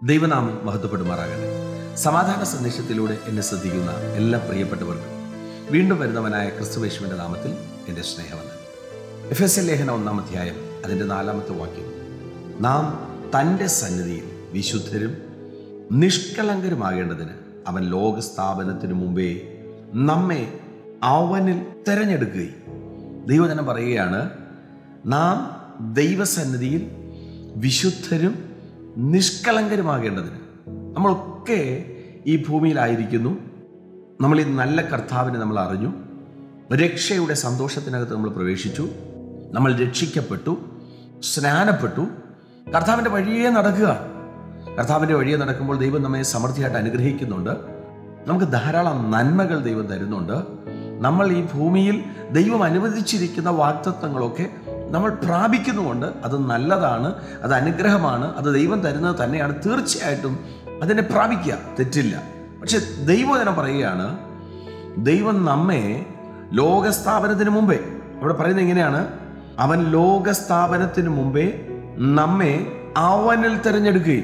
ദൈവനാമം മഹത്വപ്പെടുമാറാകട്ടെ സമാധാന സന്ദേശത്തിലൂടെ എന്നെ ശ്രദ്ധിക്കുന്ന എല്ലാ പ്രിയപ്പെട്ടവർക്കും വീണ്ടും വരുന്നവനായ ക്രിസ്തുവേശുവിൻ്റെ നാമത്തിൽ എൻ്റെ സ്നേഹവന്ദനം എഫ് എസ് എൽ ലേഖന ഒന്നാം അധ്യായം അതിൻ്റെ നാലാമത്തെ വാക്യം നാം തൻ്റെ സന്നിധിയിൽ വിശുദ്ധരും നിഷ്കളങ്കരുമാകേണ്ടതിന് അവൻ ലോകസ്ഥാപനത്തിനു മുമ്പേ നമ്മെ അവനിൽ തെരഞ്ഞെടുക്കുകയും ദൈവജനം പറയുകയാണ് നാം ദൈവസന്നിധിയിൽ വിശുദ്ധരും നിഷ്കളങ്കരുമാകേണ്ടതിന് നമ്മളൊക്കെ ഈ ഭൂമിയിലായിരിക്കുന്നു നമ്മൾ ഈ നല്ല കർത്താവിനെ നമ്മൾ അറിഞ്ഞു രക്ഷയുടെ സന്തോഷത്തിനകത്ത് നമ്മൾ പ്രവേശിച്ചു നമ്മൾ രക്ഷിക്കപ്പെട്ടു സ്നാനപ്പെട്ടു കർത്താവിൻ്റെ വഴിയെ നടക്കുക കർത്താവിൻ്റെ വഴിയെ നടക്കുമ്പോൾ ദൈവം നമ്മെ സമൃദ്ധിയായിട്ട് അനുഗ്രഹിക്കുന്നുണ്ട് നമുക്ക് ധാരാളം നന്മകൾ ദൈവം തരുന്നുണ്ട് നമ്മൾ ഈ ഭൂമിയിൽ ദൈവം അനുവദിച്ചിരിക്കുന്ന വാക്തത്വങ്ങളൊക്കെ നമ്മൾ പ്രാപിക്കുന്നുമുണ്ട് അത് നല്ലതാണ് അത് അനുഗ്രഹമാണ് അത് ദൈവം തരുന്നത് തന്നെയാണ് തീർച്ചയായിട്ടും അതിനെ പ്രാപിക്കുക തെറ്റില്ല പക്ഷെ ദൈവജനം പറയുകയാണ് ദൈവം നമ്മെ ലോകസ്ഥാപനത്തിന് മുമ്പേ അവിടെ പറയുന്നത് എങ്ങനെയാണ് അവൻ ലോകസ്ഥാപനത്തിന് മുമ്പേ നമ്മെ അവനിൽ തിരഞ്ഞെടുക്കുകയും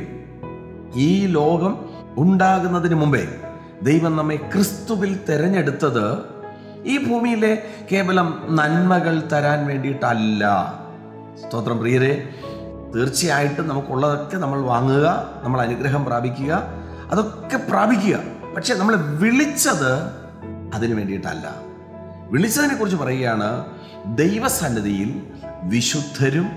ഈ ലോകം ഉണ്ടാകുന്നതിന് മുമ്പേ ദൈവം നമ്മെ ക്രിസ്തുവിൽ തിരഞ്ഞെടുത്തത് ഈ ഭൂമിയിലെ കേവലം നന്മകൾ തരാൻ വേണ്ടിയിട്ടല്ല സ്തോത്രം പ്രിയരെ തീർച്ചയായിട്ടും നമുക്കുള്ളതൊക്കെ നമ്മൾ വാങ്ങുക നമ്മൾ അനുഗ്രഹം പ്രാപിക്കുക അതൊക്കെ പ്രാപിക്കുക പക്ഷെ നമ്മൾ വിളിച്ചത് അതിനു വേണ്ടിയിട്ടല്ല വിളിച്ചതിനെ കുറിച്ച് പറയുകയാണ് ദൈവസന്നിധിയിൽ വിശുദ്ധരും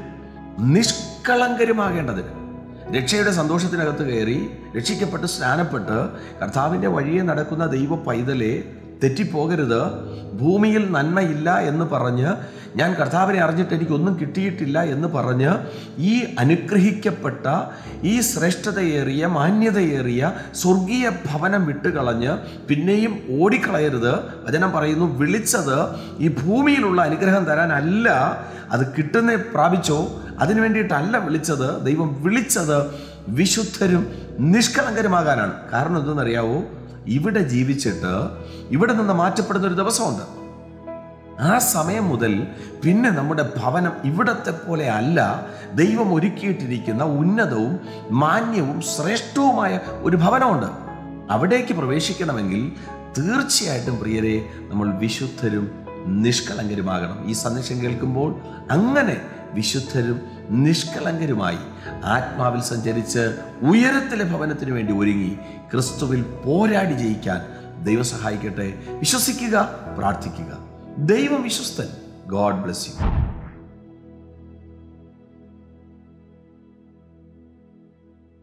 നിഷ്കളങ്കരുമാകേണ്ടതിന് രക്ഷയുടെ സന്തോഷത്തിനകത്ത് കയറി രക്ഷിക്കപ്പെട്ട് സ്നാനപ്പെട്ട് കർത്താവിൻ്റെ വഴിയെ നടക്കുന്ന ദൈവ പൈതലെ തെറ്റിപ്പോകരുത് ഭൂമിയിൽ നന്മയില്ല എന്ന് പറഞ്ഞ് ഞാൻ കർത്താവിനെ അറിഞ്ഞിട്ട് എനിക്കൊന്നും കിട്ടിയിട്ടില്ല എന്ന് പറഞ്ഞ് ഈ അനുഗ്രഹിക്കപ്പെട്ട ഈ ശ്രേഷ്ഠതയേറിയ മാന്യതയേറിയ സ്വർഗീയ ഭവനം വിട്ടുകളഞ്ഞ് പിന്നെയും ഓടിക്കളയരുത് വചനം പറയുന്നു വിളിച്ചത് ഈ ഭൂമിയിലുള്ള അനുഗ്രഹം തരാനല്ല അത് കിട്ടുന്ന പ്രാപിച്ചോ അതിനു വേണ്ടിയിട്ടല്ല വിളിച്ചത് ദൈവം വിളിച്ചത് വിശുദ്ധരും നിഷ്കളങ്കരുമാകാനാണ് കാരണം എന്തെന്നറിയാവോ ഇവിടെ ജീവിച്ചിട്ട് ഇവിടെ നിന്ന് മാറ്റപ്പെടുന്ന ഒരു ദിവസമുണ്ട് ആ സമയം മുതൽ പിന്നെ നമ്മുടെ ഭവനം ഇവിടത്തെ പോലെ അല്ല ദൈവം ഒരുക്കിയിട്ടിരിക്കുന്ന ഉന്നതവും മാന്യവും ശ്രേഷ്ഠവുമായ ഒരു ഭവനമുണ്ട് അവിടേക്ക് പ്രവേശിക്കണമെങ്കിൽ തീർച്ചയായിട്ടും പ്രിയരെ നമ്മൾ വിശുദ്ധരും നിഷ്കളങ്കരുമാകണം ഈ സന്ദേശം കേൾക്കുമ്പോൾ അങ്ങനെ വിശുദ്ധരും നിഷ്കളങ്കരുമായി ആത്മാവിൽ സഞ്ചരിച്ച് ഉയരത്തിലെ ഭവനത്തിന് വേണ്ടി ഒരുങ്ങി ക്രിസ്തുവിൽ പോരാടി ജയിക്കാൻ ദൈവം സഹായിക്കട്ടെ വിശ്വസിക്കുക പ്രാർത്ഥിക്കുക ദൈവം വിശ്വസ്തൻ ഗോഡ് ബ്ലെസ് യു